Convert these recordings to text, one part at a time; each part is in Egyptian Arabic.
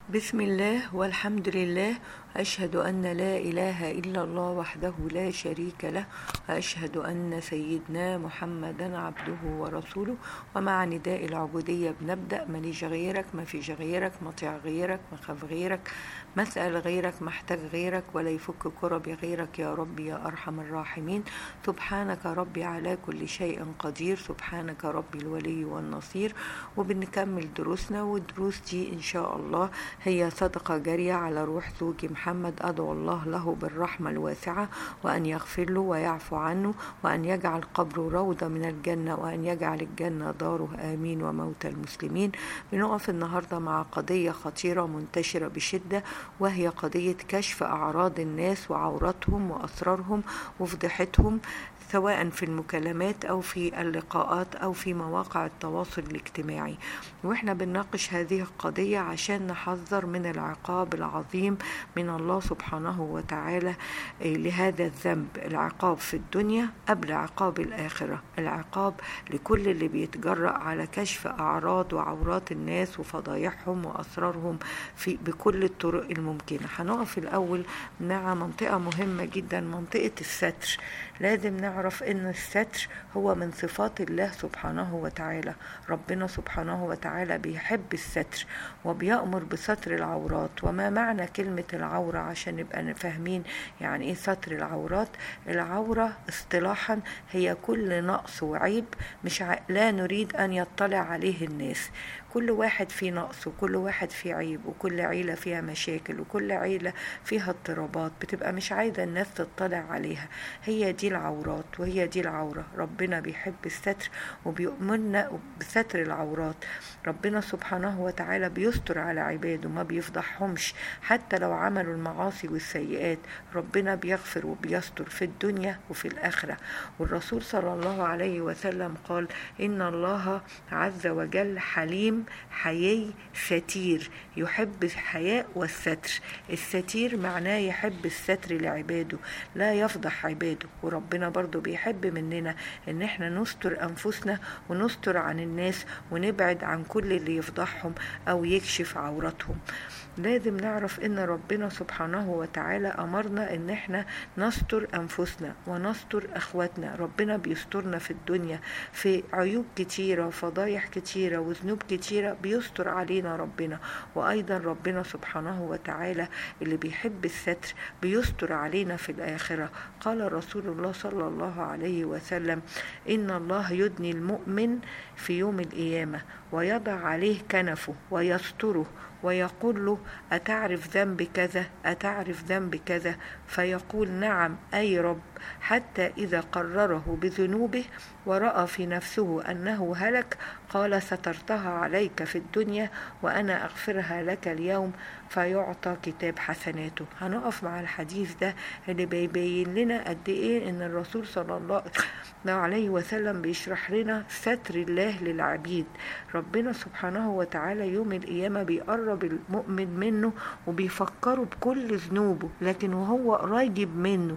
بسم الله والحمد لله أشهد أن لا إله إلا الله وحده لا شريك له وأشهد أن سيدنا محمدا عبده ورسوله ومع نداء العبودية بنبدأ ماليش غيرك ما فيش غيرك مطيع غيرك مخاف غيرك مسأل غيرك محتاج غيرك ولا يفك كرب غيرك يا رب يا أرحم الراحمين سبحانك ربي على كل شيء قدير سبحانك ربي الولي والنصير وبنكمل دروسنا والدروس دي إن شاء الله هي صدقة جارية على روح زوجي محمد أدعو الله له بالرحمة الواسعة وأن يغفر له ويعفو عنه وأن يجعل قبره روضة من الجنة وأن يجعل الجنة داره آمين وموتى المسلمين بنقف النهاردة مع قضية خطيرة منتشرة بشدة وهي قضية كشف أعراض الناس وعوراتهم وأسرارهم وفضيحتهم سواء في المكالمات أو في اللقاءات أو في مواقع التواصل الاجتماعي وإحنا بنناقش هذه القضية عشان نحذر من العقاب العظيم من الله سبحانه وتعالى لهذا الذنب العقاب في الدنيا قبل عقاب الآخرة العقاب لكل اللي بيتجرأ على كشف أعراض وعورات الناس وفضايحهم وأسرارهم في بكل الطرق الممكنة هنقف الأول مع منطقة مهمة جدا منطقة الستر لازم نعرف ان الستر هو من صفات الله سبحانه وتعالى ربنا سبحانه وتعالى بيحب الستر وبيأمر بستر العورات وما معنى كلمة العورة عشان نبقى فاهمين يعني ايه ستر العورات العورة اصطلاحا هي كل نقص وعيب مش ع... لا نريد ان يطلع عليه الناس كل واحد فيه نقص وكل واحد فيه عيب وكل عيلة فيها مشاكل وكل عيلة فيها اضطرابات بتبقى مش عايزة الناس تطلع عليها هي دي العورات وهي دي العورة ربنا بيحب الستر وبيؤمرنا بستر العورات ربنا سبحانه وتعالى بيستر على عباده ما بيفضحهمش حتى لو عملوا المعاصي والسيئات ربنا بيغفر وبيستر في الدنيا وفي الآخرة والرسول صلى الله عليه وسلم قال إن الله عز وجل حليم حيي ستير يحب الحياء والستر الستير معناه يحب الستر لعباده لا يفضح عباده وربنا برضو بيحب مننا ان احنا نستر انفسنا ونستر عن الناس ونبعد عن كل اللي يفضحهم او يكشف عوراتهم لازم نعرف ان ربنا سبحانه وتعالى امرنا ان احنا نستر انفسنا ونستر اخواتنا ربنا بيسترنا في الدنيا في عيوب كتيره وفضايح كتيره وذنوب كتيره بيستر علينا ربنا وايضا ربنا سبحانه وتعالى اللي بيحب الستر بيستر علينا في الاخره قال رسول الله صلى الله عليه وسلم ان الله يدني المؤمن في يوم القيامه ويضع عليه كنفه ويستره ويقول له أتعرف ذنب كذا أتعرف ذنب كذا فيقول نعم أي رب حتى إذا قرره بذنوبه ورأى في نفسه أنه هلك قال سترتها عليك في الدنيا وأنا أغفرها لك اليوم فيعطى كتاب حسناته هنقف مع الحديث ده اللي بيبين لنا قد إيه إن الرسول صلى الله عليه وسلم بيشرح لنا ستر الله للعبيد ربنا سبحانه وتعالى يوم القيامة بيقرب المؤمن منه وبيفكره بكل ذنوبه لكن وهو قريب منه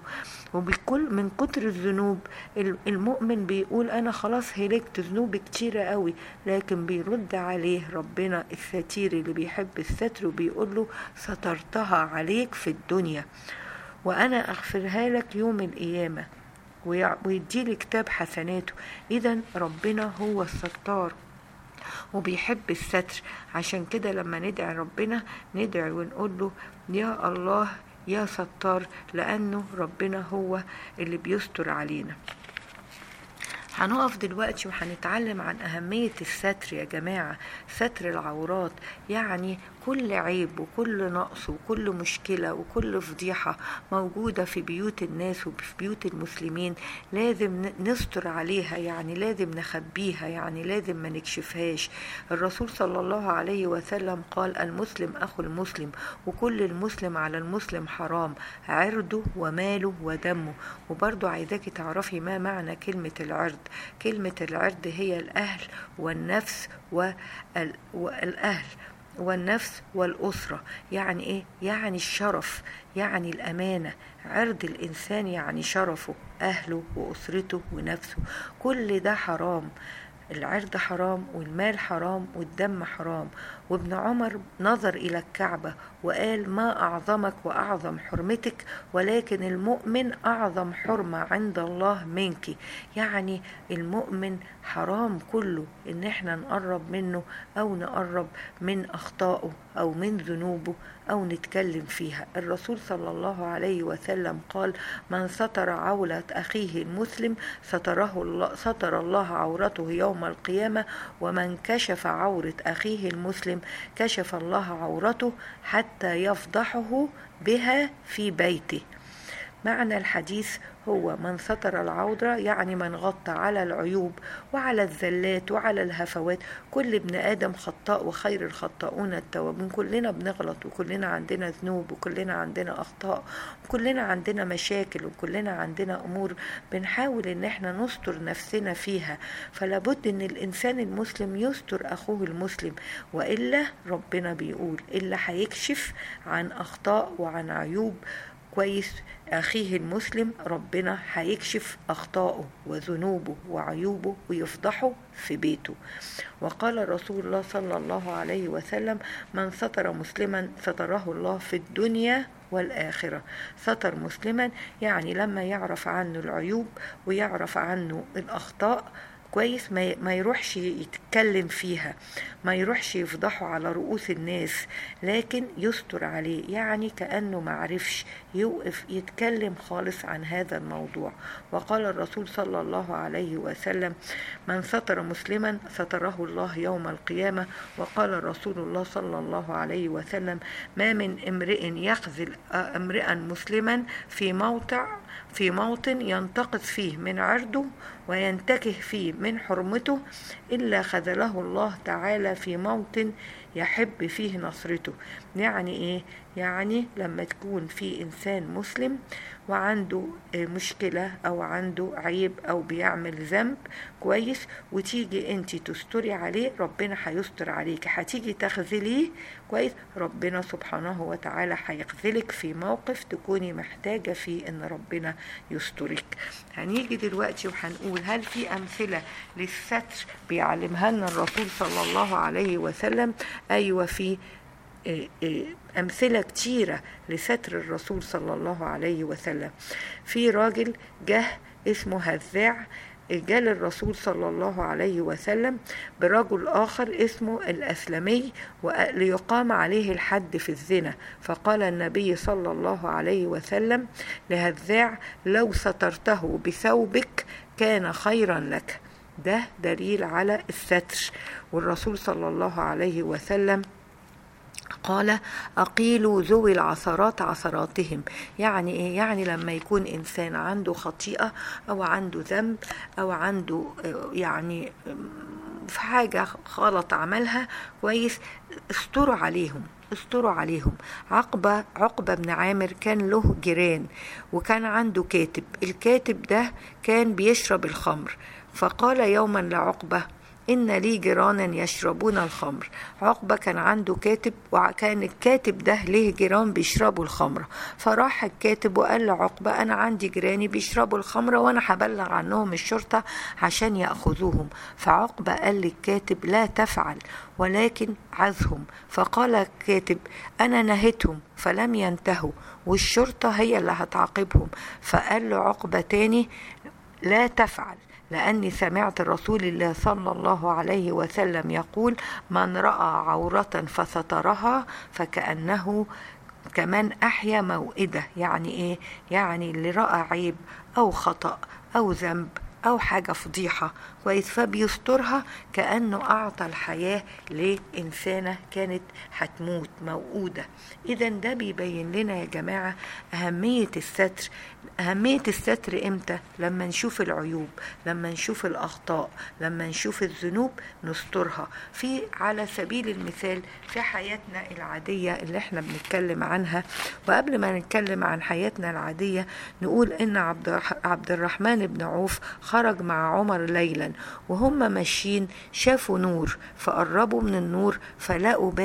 وبكل من كتر الذنوب المؤمن بيقول أنا خلاص هلكت ذنوبي كتيرة قوي لكن بيرد عليه ربنا الستير اللي بيحب الستر وبيقول له سترتها عليك في الدنيا وأنا أغفرها لك يوم القيامة ويديلي كتاب حسناته إذا ربنا هو الستار وبيحب الستر عشان كده لما ندعي ربنا ندعي ونقول له يا الله يا ستار لأنه ربنا هو اللي بيستر علينا هنقف دلوقتي وهنتعلم عن أهمية الستر يا جماعة ستر العورات يعني كل عيب وكل نقص وكل مشكلة وكل فضيحة موجودة في بيوت الناس وفي بيوت المسلمين لازم نستر عليها يعني لازم نخبيها يعني لازم ما نكشفهاش الرسول صلى الله عليه وسلم قال المسلم أخو المسلم وكل المسلم على المسلم حرام عرضه وماله ودمه وبرضو عايزاكي تعرفي ما معنى كلمة العرض كلمة العرض هي الأهل والنفس والأهل والنفس والأسرة يعني إيه؟ يعني الشرف يعني الأمانة عرض الإنسان يعني شرفه أهله وأسرته ونفسه كل ده حرام العرض حرام والمال حرام والدم حرام وابن عمر نظر إلى الكعبة وقال ما أعظمك وأعظم حرمتك ولكن المؤمن أعظم حرمة عند الله منك يعني المؤمن حرام كله إن احنا نقرب منه أو نقرب من أخطائه أو من ذنوبه أو نتكلم فيها الرسول صلى الله عليه وسلم قال من ستر عولة أخيه المسلم ستره الله ستر الله عورته يوم القيامة ومن كشف عورة أخيه المسلم كشف الله عورته حتى يفضحه بها في بيته معنى الحديث هو من ستر العورة يعني من غطى على العيوب وعلى الزلات وعلى الهفوات كل ابن آدم خطاء وخير الخطاؤون التوابون كلنا بنغلط وكلنا عندنا ذنوب وكلنا عندنا أخطاء وكلنا عندنا مشاكل وكلنا عندنا أمور بنحاول إن احنا نستر نفسنا فيها فلابد إن الإنسان المسلم يستر أخوه المسلم وإلا ربنا بيقول إلا هيكشف عن أخطاء وعن عيوب كويس أخيه المسلم ربنا هيكشف أخطائه وذنوبه وعيوبه ويفضحه في بيته وقال رسول الله صلى الله عليه وسلم من ستر مسلما ستره الله في الدنيا والآخرة ستر مسلما يعني لما يعرف عنه العيوب ويعرف عنه الأخطاء كويس ما ما يروحش يتكلم فيها ما يروحش يفضحه على رؤوس الناس لكن يستر عليه يعني كأنه معرفش يوقف يتكلم خالص عن هذا الموضوع وقال الرسول صلى الله عليه وسلم من ستر مسلما ستره الله يوم القيامة وقال الرسول الله صلى الله عليه وسلم ما من امرئ يخذل امرئا مسلما في موضع في موطن ينتقص فيه من عرضه وينتكه فيه من حرمته إلا خذله الله تعالى في موطن يحب فيه نصرته يعني إيه؟ يعني لما تكون في إنسان مسلم وعنده مشكلة أو عنده عيب أو بيعمل ذنب كويس وتيجي أنت تستري عليه ربنا هيستر عليك هتيجي تخذليه كويس ربنا سبحانه وتعالى هيخذلك في موقف تكوني محتاجة فيه إن ربنا يسترك هنيجي دلوقتي وهنقول هل في أمثلة للستر بيعلمها لنا الرسول صلى الله عليه وسلم أيوة في أمثلة كتيرة لستر الرسول صلى الله عليه وسلم في راجل جه اسمه هذاع جال الرسول صلى الله عليه وسلم برجل آخر اسمه الأسلمي ليقام عليه الحد في الزنا فقال النبي صلى الله عليه وسلم لهذاع لو سترته بثوبك كان خيرا لك ده دليل على الستر والرسول صلى الله عليه وسلم قال أقيلوا ذوي العثرات عثراتهم يعني إيه؟ يعني لما يكون إنسان عنده خطيئة أو عنده ذنب أو عنده يعني في حاجة غلط عملها كويس استروا عليهم استروا عليهم عقبة عقبة بن عامر كان له جيران وكان عنده كاتب الكاتب ده كان بيشرب الخمر فقال يوما لعقبة إن لي جيرانا يشربون الخمر عقبة كان عنده كاتب وكان الكاتب ده ليه جيران بيشربوا الخمرة فراح الكاتب وقال لعقبة أنا عندي جيراني بيشربوا الخمرة وأنا هبلغ عنهم الشرطة عشان يأخذوهم فعقبة قال للكاتب لا تفعل ولكن عزهم فقال الكاتب أنا نهيتهم فلم ينتهوا والشرطة هي اللي هتعاقبهم فقال له عقبة تاني لا تفعل لأني سمعت رسول الله صلى الله عليه وسلم يقول من رأى عورة فسترها فكأنه كمان أحيا موئدة يعني إيه؟ يعني اللي رأى عيب أو خطأ أو ذنب أو حاجة فضيحة كويس فبيسترها كأنه أعطى الحياة لإنسانة كانت هتموت موؤودة إذا ده بيبين لنا يا جماعة أهمية الستر أهمية الستر إمتى؟ لما نشوف العيوب لما نشوف الأخطاء لما نشوف الذنوب نسترها في على سبيل المثال في حياتنا العادية اللي احنا بنتكلم عنها وقبل ما نتكلم عن حياتنا العادية نقول إن عبد الرحمن بن عوف خرج مع عمر ليلا وهم ماشيين شافوا نور فقربوا من النور فلقوا باب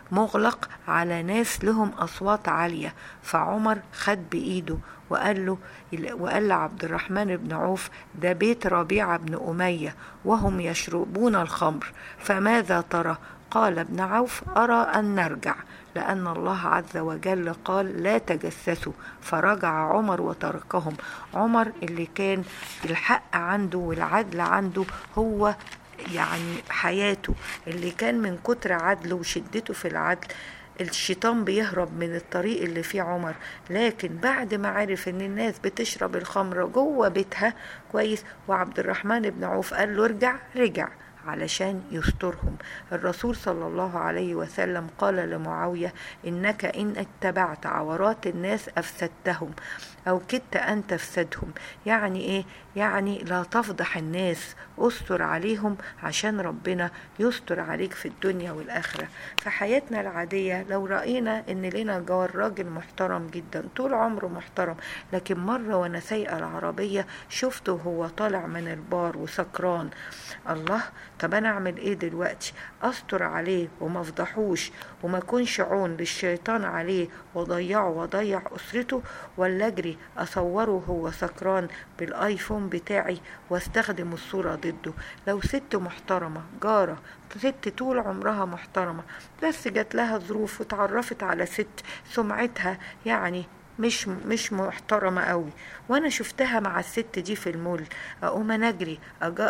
مغلق على ناس لهم أصوات عالية فعمر خد بإيده وقال له وقال لعبد الرحمن بن عوف ده بيت ربيعة بن أمية وهم يشربون الخمر فماذا ترى قال ابن عوف أرى أن نرجع لأن الله عز وجل قال لا تجسسوا فرجع عمر وتركهم عمر اللي كان الحق عنده والعدل عنده هو يعني حياته اللي كان من كتر عدله وشدته في العدل الشيطان بيهرب من الطريق اللي فيه عمر لكن بعد ما عرف ان الناس بتشرب الخمر جوه بيتها كويس وعبد الرحمن بن عوف قال له ارجع رجع علشان يسترهم الرسول صلى الله عليه وسلم قال لمعاوية إنك إن اتبعت عورات الناس أفسدتهم أو كدت أن تفسدهم يعني إيه؟ يعني لا تفضح الناس استر عليهم عشان ربنا يستر عليك في الدنيا والآخرة في حياتنا العادية لو رأينا إن لنا جار راجل محترم جدا طول عمره محترم لكن مرة وأنا سايقة العربية شفته وهو طالع من البار وسكران الله طب أنا أعمل إيه دلوقتي أستر عليه وما أفضحوش وما أكونش عون للشيطان عليه وأضيعه وأضيع أسرته ولا أجري أصوره وهو سكران بالآيفون بتاعي واستخدم الصورة ضده لو ست محترمة جارة ست طول عمرها محترمة بس جات لها ظروف وتعرفت على ست سمعتها يعني مش مش محترمة قوي وانا شفتها مع الست دي في المول اقوم انا اجري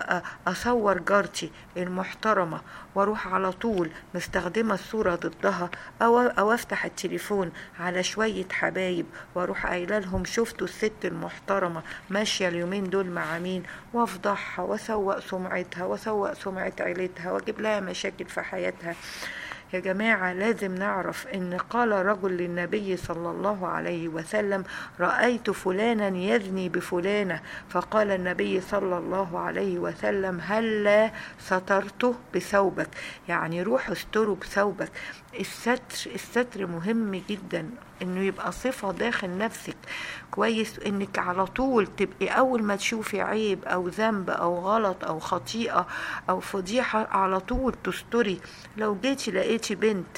اصور جارتي المحترمة واروح على طول مستخدمة الصورة ضدها او او افتح التليفون على شوية حبايب واروح قايله لهم شفتوا الست المحترمة ماشية اليومين دول مع مين وافضحها واسوق سمعتها واسوق سمعة عيلتها واجيب لها مشاكل في حياتها يا جماعة لازم نعرف ان قال رجل للنبي صلى الله عليه وسلم رأيت فلانا يزني بفلانة فقال النبي صلى الله عليه وسلم هلا سترته بثوبك يعني روح استره بثوبك الستر الستر مهم جدا انه يبقى صفة داخل نفسك كويس انك على طول تبقي اول ما تشوفي عيب او ذنب او غلط او خطيئة او فضيحة على طول تستري لو جيتي لقيتي بنت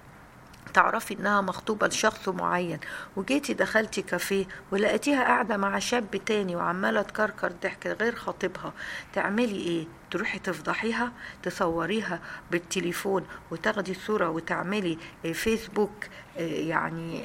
تعرفي انها مخطوبة لشخص معين وجيتي دخلتي كافيه ولقيتيها قاعدة مع شاب تاني وعمالة تكركر ضحك غير خطيبها تعملي ايه تروحي تفضحيها تصوريها بالتليفون وتاخدي الصورة وتعملي فيسبوك يعني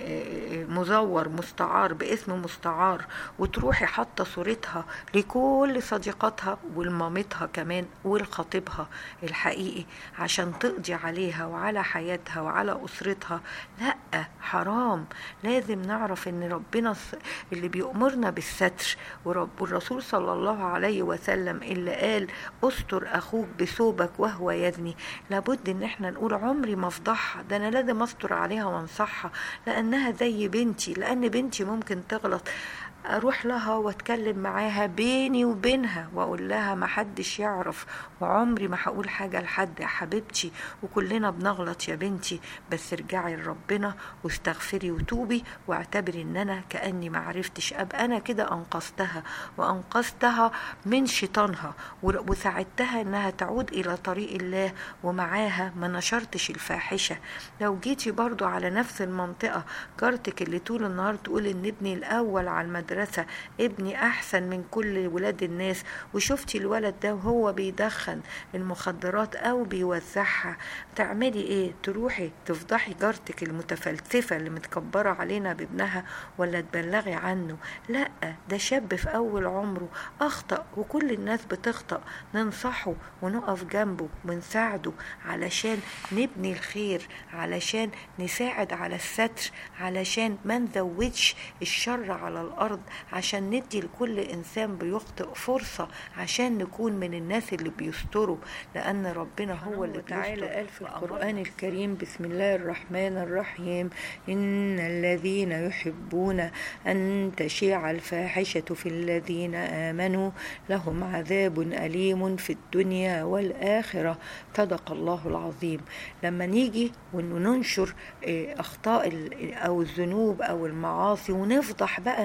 مزور مستعار باسم مستعار وتروحي حاطه صورتها لكل صديقاتها ولمامتها كمان ولخطيبها الحقيقي عشان تقضي عليها وعلى حياتها وعلى اسرتها لا حرام لازم نعرف ان ربنا اللي بيأمرنا بالستر ورب والرسول صلى الله عليه وسلم اللي قال استر اخوك بثوبك وهو يزني لابد ان احنا نقول عمري ما افضحها ده انا لازم استر عليها وانصحها لانها زي بنتي لان بنتي ممكن تغلط اروح لها واتكلم معاها بيني وبينها واقول لها ما حدش يعرف وعمري ما هقول حاجة لحد يا حبيبتي وكلنا بنغلط يا بنتي بس ارجعي لربنا واستغفري وتوبي واعتبري ان انا كأني ما عرفتش ابقى انا كده انقذتها وانقذتها من شيطانها وساعدتها انها تعود الى طريق الله ومعاها ما نشرتش الفاحشة لو جيتي برضو على نفس المنطقة جارتك اللي طول النهار تقول ان ابني الاول على المدرسة ابني احسن من كل ولاد الناس وشفتي الولد ده وهو بيدخن المخدرات او بيوزعها تعملي ايه تروحي تفضحي جارتك المتفلسفة اللي متكبرة علينا بابنها ولا تبلغي عنه لا ده شاب في اول عمره اخطأ وكل الناس بتخطأ ننصحه ونقف جنبه ونساعده علشان نبني الخير علشان نساعد على الستر علشان ما نزودش الشر على الارض عشان ندي لكل انسان بيخطئ فرصة عشان نكون من الناس اللي بيستروا لان ربنا هو اللي تعالى قال في القرآن الكريم بسم الله الرحمن الرحيم ان الذين يحبون ان تشيع الفاحشة في الذين امنوا لهم عذاب اليم في الدنيا والاخرة صدق الله العظيم لما نيجي وننشر اخطاء او الذنوب او المعاصي ونفضح بقى الناس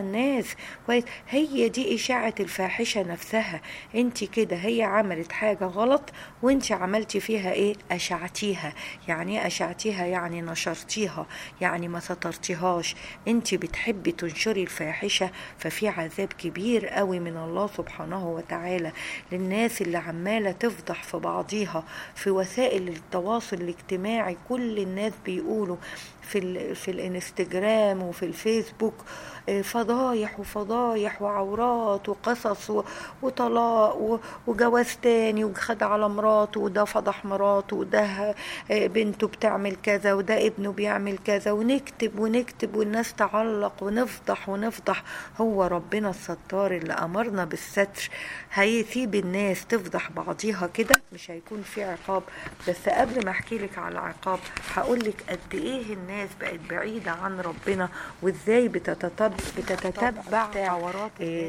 الناس كويس هي دي اشاعه الفاحشه نفسها انت كده هي عملت حاجه غلط وانت عملتي فيها ايه اشعتيها يعني ايه اشعتيها يعني نشرتيها يعني ما سترتيهاش انت بتحبي تنشري الفاحشه ففي عذاب كبير قوي من الله سبحانه وتعالى للناس اللي عماله تفضح في بعضيها في وسائل التواصل الاجتماعي كل الناس بيقولوا في ال في الانستجرام وفي الفيسبوك فضايح وفضايح وعورات وقصص وطلاق وجواز تاني وخد على مراته وده فضح مراته وده بنته بتعمل كذا وده ابنه بيعمل كذا ونكتب ونكتب والناس تعلق ونفضح ونفضح هو ربنا الستار اللي امرنا بالستر هيسيب الناس تفضح بعضيها كده مش هيكون في عقاب بس قبل ما احكي لك على العقاب هقول لك قد ايه الناس بقت بعيده عن ربنا وازاي بتتتبع بتتتبع عورات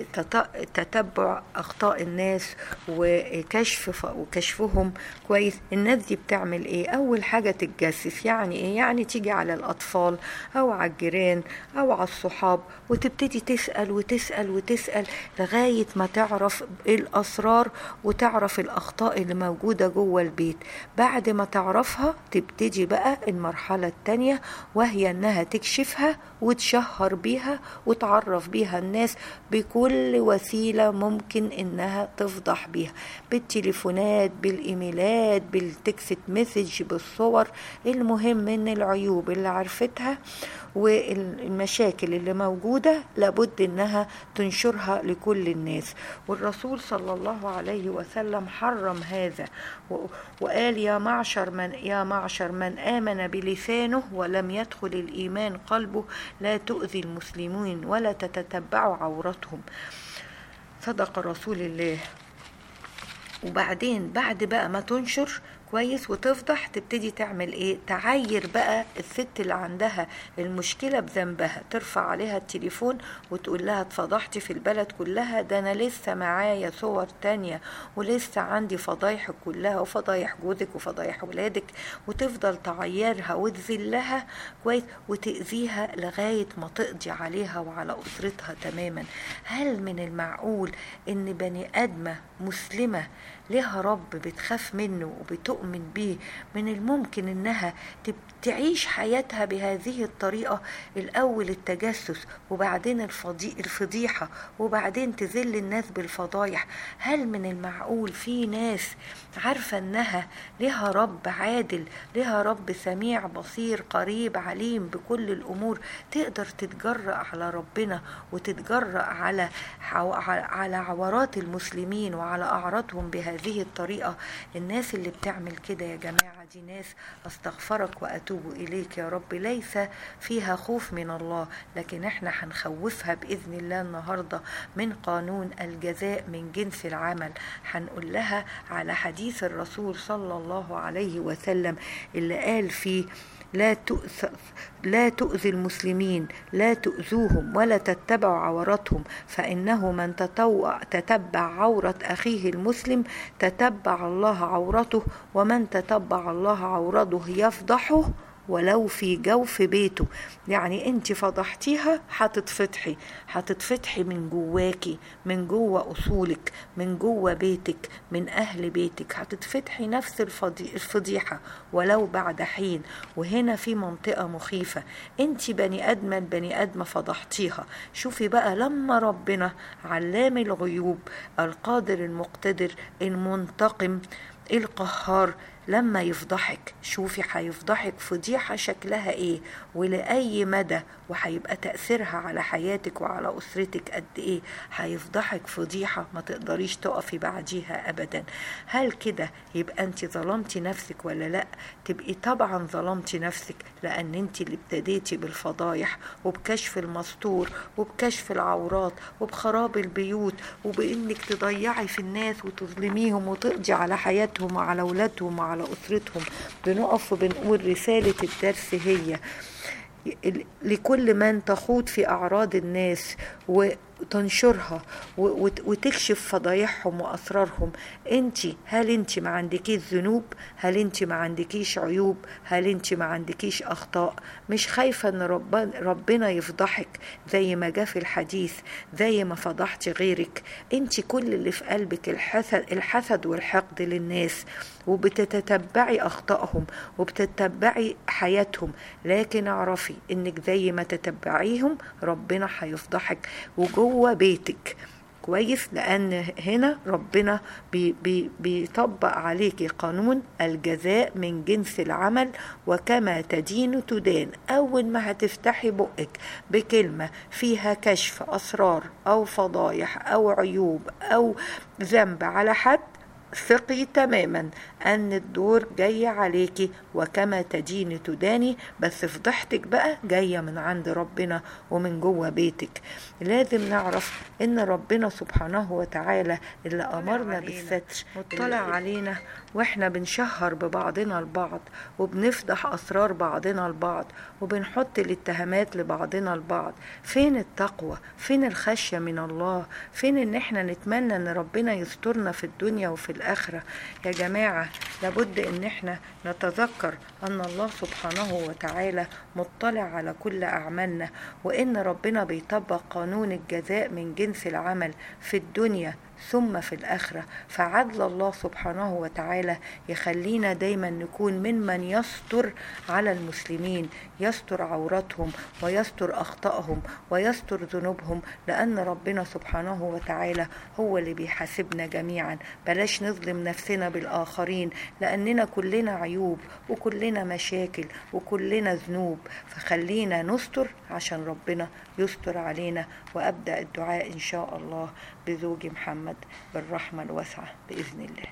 تتبع اخطاء الناس وكشف وكشفهم كويس الناس دي بتعمل ايه اول حاجه تتجسس يعني ايه يعني تيجي على الاطفال او على الجيران او على الصحاب وتبتدي تسال وتسال وتسال لغايه ما تعرف الاسرار وتعرف الاخطاء اللي موجوده جوه البيت بعد ما تعرفها تبتدي بقى المرحله الثانيه وهي انها تكشفها وتشهر بيها وتعرف بيها الناس بكل وسيلة ممكن انها تفضح بيها بالتليفونات بالايميلات بالتكست مسج بالصور المهم ان العيوب اللي عرفتها والمشاكل اللي موجودة لابد انها تنشرها لكل الناس والرسول صلى الله عليه وسلم حرم هذا وقال يا معشر من يا معشر من آمن بلسانه ولم يدخل الإيمان قلبه لا تؤذي المسلمين ولا تتتبعوا عورتهم صدق رسول الله وبعدين بعد بقى ما تنشر كويس وتفضح تبتدي تعمل ايه تعاير بقى الست اللي عندها المشكله بذنبها ترفع عليها التليفون وتقول لها اتفضحتي في البلد كلها ده انا لسه معايا صور تانية ولسه عندي فضايحك كلها وفضايح جوزك وفضايح ولادك وتفضل تعيرها وتذلها كويس وتأذيها لغاية ما تقضي عليها وعلى أسرتها تماما هل من المعقول ان بني آدمة مسلمة لها رب بتخاف منه وبتؤمن بيه من الممكن انها تعيش حياتها بهذه الطريقة الأول التجسس وبعدين الفضي الفضيحة وبعدين تذل الناس بالفضايح هل من المعقول في ناس عارفة انها لها رب عادل لها رب سميع بصير قريب عليم بكل الأمور تقدر تتجرأ على ربنا وتتجرأ على على عورات المسلمين وعلى أعراضهم بهذه الطريقة الناس اللي بتعمل كده يا جماعة دي ناس أستغفرك وأتوب إليك يا رب ليس فيها خوف من الله لكن احنا هنخوفها بإذن الله النهاردة من قانون الجزاء من جنس العمل هنقول لها على حديث الرسول صلى الله عليه وسلم اللي قال فيه لا تؤث لا تؤذي المسلمين لا تؤذوهم ولا تتبعوا عوراتهم فإنه من تطوع تتبع عورة أخيه المسلم تتبع الله عورته ومن تتبع الله عورته يفضحه ولو في جوف بيته يعني انت فضحتيها هتتفتحي هتتفتحي من جواكي من جوه اصولك من جوه بيتك من اهل بيتك هتتفتحي نفس الفضيحه ولو بعد حين وهنا في منطقه مخيفه انت بني ادمه البني ادمه فضحتيها شوفي بقى لما ربنا علام الغيوب القادر المقتدر المنتقم القهار لما يفضحك شوفي هيفضحك فضيحة شكلها ايه ولأي مدى وهيبقى تأثيرها على حياتك وعلى أسرتك قد ايه هيفضحك فضيحة ما تقدريش تقفي بعديها أبدا هل كده يبقى انت ظلمتي نفسك ولا لا تبقي طبعا ظلمتي نفسك لأن انت اللي ابتديتي بالفضايح وبكشف المستور وبكشف العورات وبخراب البيوت وبإنك تضيعي في الناس وتظلميهم وتقضي على حياتهم وعلى أولادهم وعلى على أسرتهم بنقف وبنقول رسالة الدرس هي لكل من تخوض في أعراض الناس و تنشرها وتكشف فضايحهم واسرارهم انت هل انت ما عندكيش ذنوب هل انت ما عندكيش عيوب هل انت ما عندكيش اخطاء مش خايفه ان ربنا يفضحك زي ما جاء في الحديث زي ما فضحتي غيرك انت كل اللي في قلبك الحسد الحسد والحقد للناس وبتتتبعي اخطائهم وبتتبعي حياتهم لكن اعرفي انك زي ما تتبعيهم ربنا هيفضحك وجوه بيتك كويس لان هنا ربنا بي بي بيطبق عليكي قانون الجزاء من جنس العمل وكما تدين تدان اول ما هتفتحي بقك بكلمه فيها كشف اسرار او فضايح او عيوب او ذنب على حد ثقي تماما ان الدور جاي عليكي وكما تديني تداني بس فضحتك بقى جايه من عند ربنا ومن جوه بيتك لازم نعرف ان ربنا سبحانه وتعالى اللي امرنا بالستر مطلع علينا واحنا بنشهر ببعضنا البعض وبنفضح اسرار بعضنا البعض وبنحط الاتهامات لبعضنا البعض فين التقوى فين الخشيه من الله فين ان احنا نتمنى ان ربنا يسترنا في الدنيا وفي الاخره يا جماعه لابد ان احنا نتذكر ان الله سبحانه وتعالى مطلع على كل اعمالنا وان ربنا بيطبق قانون الجزاء من جنس العمل في الدنيا ثم في الآخرة فعدل الله سبحانه وتعالى يخلينا دايما نكون ممن يستر على المسلمين يستر عوراتهم ويستر أخطائهم ويستر ذنوبهم لأن ربنا سبحانه وتعالى هو اللي بيحاسبنا جميعا بلاش نظلم نفسنا بالآخرين لأننا كلنا عيوب وكلنا مشاكل وكلنا ذنوب فخلينا نستر عشان ربنا يستر علينا وأبدأ الدعاء إن شاء الله بزوجي محمد بالرحمة الواسعة بإذن الله